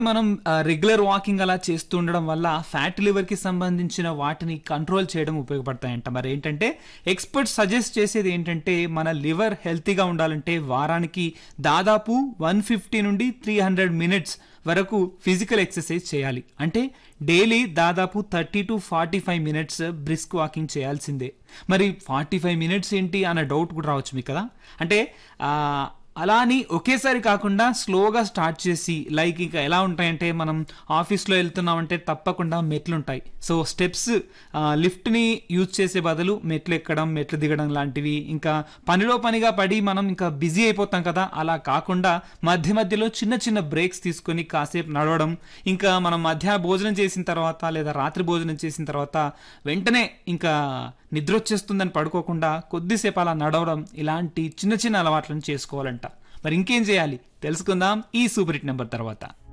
మనం regular walking అలా చేస్తూ ఉండడం వల్ల ఫ్యాట్ లివర్ కి సంబంధించిన వాటిని కంట్రోల్ చేయడం ఉపయోగపడతాయంట మరి ఏంటంటే ఎక్స్పర్ట్స్ సజెస్ట్ చేసేది ఏంటంటే మన లివర్ హెల్తీగా ఉండాలంటే వారానికి దాదాపు వన్ ఫిఫ్టీ నుండి త్రీ హండ్రెడ్ మినిట్స్ వరకు ఫిజికల్ ఎక్సర్సైజ్ చేయాలి అంటే డైలీ దాదాపు thirty to forty five minutes brisk walking చేయాల్సిందే మరి ఫార్టీ ఫైవ్ మినిట్స్ ఏంటి అన్న డౌట్ కూడా రావచ్చు మీకు కదా అంటే ఆ, అలా అని ఒకేసారి కాకుండా స్లోగా స్టార్ట్ చేసి లైక్ ఇంకా ఎలా ఉంటాయంటే మనం ఆఫీస్లో వెళ్తున్నామంటే తప్పకుండా మెట్లు ఉంటాయి సో స్టెప్స్ లిఫ్ట్ని యూజ్ చేసే బదులు మెట్లు ఎక్కడం మెట్లు దిగడం లాంటివి ఇంకా పనిలో పనిగా పడి మనం ఇంకా బిజీ అయిపోతాం కదా అలా కాకుండా మధ్య మధ్యలో చిన్న చిన్న బ్రేక్స్ తీసుకొని కాసేపు నడవడం ఇంకా మనం మధ్యాహ్న భోజనం చేసిన తర్వాత లేదా రాత్రి భోజనం చేసిన తర్వాత వెంటనే ఇంకా నిద్ర వచ్చేస్తుందని పడుకోకుండా కొద్దిసేపు అలా నడవడం ఇలాంటి చిన్న చిన్న అలవాట్లను చేసుకోవాలంట మరి ఇంకేం చేయాలి తెలుసుకుందాం ఈ సూపర్ హిట్ నెంబర్ తర్వాత